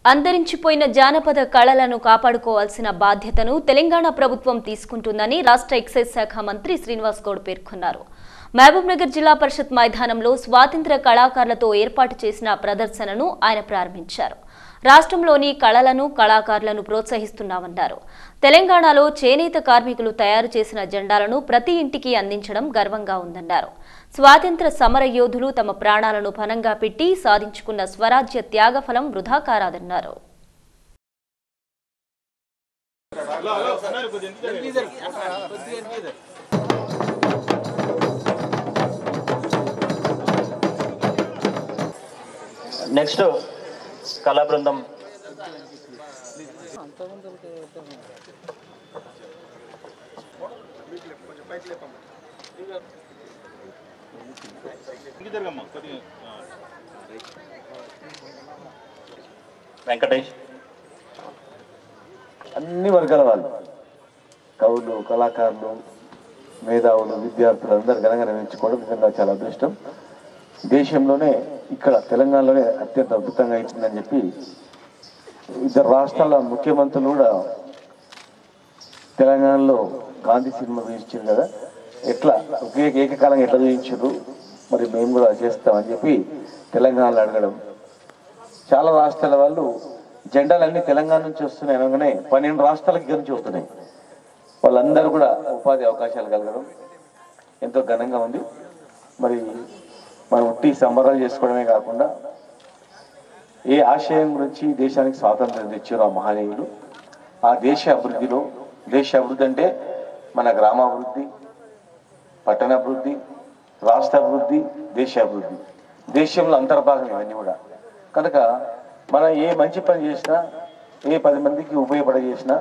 అంతరించిపోయిన జానపద కళలను కాపాడుకోవాల్సిన బాధ్యతను తెలంగాణ ప్రభుత్వం తీసుకుంటుందని రాష్ట్ర ఎక్సైజ్ శాఖ మంత్రి శ్రీనివాస్ గౌడ్ పేర్కొన్నారు మహబూబ్నగర్ జిల్లా పరిషత్ మైదానంలో స్వాతంత్ర కళాకారులతో ఏర్పాటు చేసిన ప్రదర్శనను ఆయన ప్రారంభించారు రాష్ట్రంలోని కళలను కళాకారులను ప్రోత్సహిస్తున్నామన్నారు తెలంగాణలో చేనేత కార్మికులు తయారు చేసిన జెండాలను ప్రతి ఇంటికి అందించడం గర్వంగా ఉందన్నారు స్వాతంత్ర సమర యోధులు తమ ప్రాణాలను పనంగా పెట్టి సాధించుకున్న స్వరాజ్య త్యాగఫలం వృధా కారాదన్నారు నెక్స్ట్ కళా బృందం వెంకటేష్ అన్ని వర్గాల వాళ్ళు కవులు కళాకారులు మేధావులు విద్యార్థులు అందరు ఘనంగా నిర్వహించుకోవడం నిజంగా చాలా అదృష్టం దేశంలోనే ఇక్కడ తెలంగాణలోనే అత్యంత అద్భుతంగా ఇచ్చిందని చెప్పి ఇద్దరు రాష్ట్రాల ముఖ్యమంత్రులు కూడా తెలంగాణలో గాంధీ సినిమా చూపించారు కదా ఎట్లా ఒకే ఏకకాలంగా ఎట్లా చూపించారు మరి మేము కూడా చేస్తామని చెప్పి తెలంగాణలో అడగడం చాలా రాష్ట్రాల వాళ్ళు జెండాలన్నీ తెలంగాణ నుంచి వస్తున్నాయి అనగానే పన్నెండు రాష్ట్రాలకి ఇక్కడి నుంచి వస్తున్నాయి వాళ్ళందరూ కూడా ఉపాధి అవకాశాలు కలగడం ఎంతో ఘనంగా ఉంది మరి మనం ఉట్టి సంబరాలు చేసుకోవడమే కాకుండా ఏ ఆశయం గురించి దేశానికి స్వాతంత్రం తెచ్చారో ఆ మహనీయులు ఆ దేశ అభివృద్ధిలో దేశ అభివృద్ధి అంటే మన గ్రామాభివృద్ధి పట్టణాభివృద్ధి రాష్ట్ర అభివృద్ధి దేశ అభివృద్ధి దేశంలో అంతర్భాగం ఇవన్నీ కూడా కనుక మనం ఏ మంచి పని చేసినా ఏ పది మందికి ఉపయోగపడ చేసినా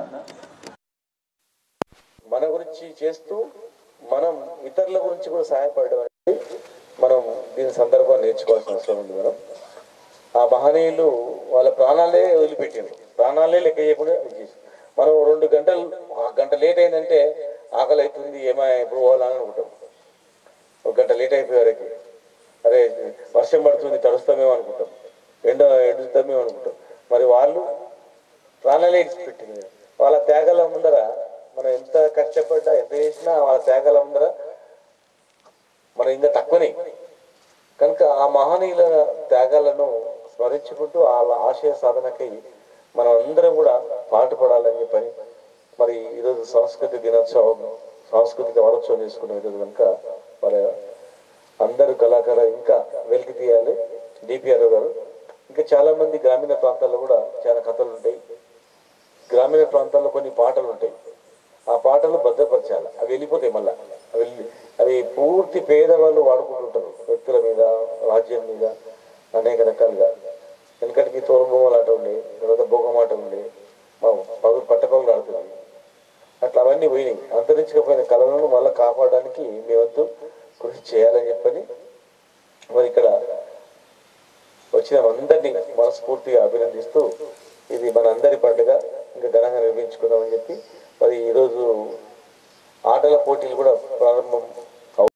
మన గురించి చేస్తూ మనం ఇతరుల గురించి కూడా సహాయపడడం అనేది మనం దీని సందర్భాన్ని నేర్చుకోవాల్సిన అవసరం ఉంది మనం ఆ మహనీయులు వాళ్ళ ప్రాణాలే వదిలిపెట్టారు ప్రాణాలే లెక్క చేయకుండా ఇది చేశారు. మనం రెండు గంటలు ఒక గంట లేట్ అయిందంటే ఆకలి అవుతుంది ఏమో ఎప్పుడు పోవాలని అనుకుంటాం ఒక గంట లేట్ అయిపోయేవారికి అరే వర్షం పడుతుంది తడుస్తామేమో అనుకుంటాం ఎండ ఎండుతామేమో అనుకుంటాం మరి వాళ్ళు ప్రాణాలే ఇచ్చిపెట్టింది వాళ్ళ త్యాగాల ముందర మనం ఎంత కష్టపడ్డా ఎంత చేసినా వాళ్ళ త్యాగాల ముందర మనం ఇంకా తక్కువనే కనుక ఆ మహనీయుల త్యాగాలను స్మరించుకుంటూ వాళ్ళ ఆశయ సాధనకై మనం అందరం కూడా పాటుపడాలని చెప్పని మరి ఈరోజు సంస్కృతి దినోత్సవం సాంస్కృతిక వారోత్సవం చేసుకునే ఈరోజు కనుక మరి అందరు కళాకారులు ఇంకా వెలికి తీయాలి డిపిఆర్ గారు ఇంకా చాలా మంది గ్రామీణ ప్రాంతాల్లో కూడా చాలా కథలు ఉంటాయి గ్రామీణ ప్రాంతాల్లో కొన్ని పాటలు ఉంటాయి ఆ పాటలు భద్రపరచాలి అవి వెళ్ళిపోతాయి మళ్ళా అవి వెళ్ళి- అవి పూర్తి పేదవాళ్ళు వాడుకుంటుంటారు వ్యక్తుల మీద రాజ్యం మీద అనేక రకాలుగా వెనకటికి తోలుబొమ్మలు ఆట ఉండే తర్వాత భోగమాట ఉండే మా పగు పట్టపగులు ఆడుతుంది అట్లా అవన్నీ పోయినాయి అంతరించకపోయిన కళలను మళ్ళీ కాపాడడానికి మీ వద్దు కృషి చేయాలని చెప్పని మరి ఇక్కడ వచ్చిన అందరినీ మనస్ఫూర్తిగా అభినందిస్తూ ఇది మన అందరి పండుగ ఇంకా ఘనంగా నిర్వహించుకుందామని చెప్పి మరి ఈరోజు ఆటల పోటీలు కూడా ప్రారంభం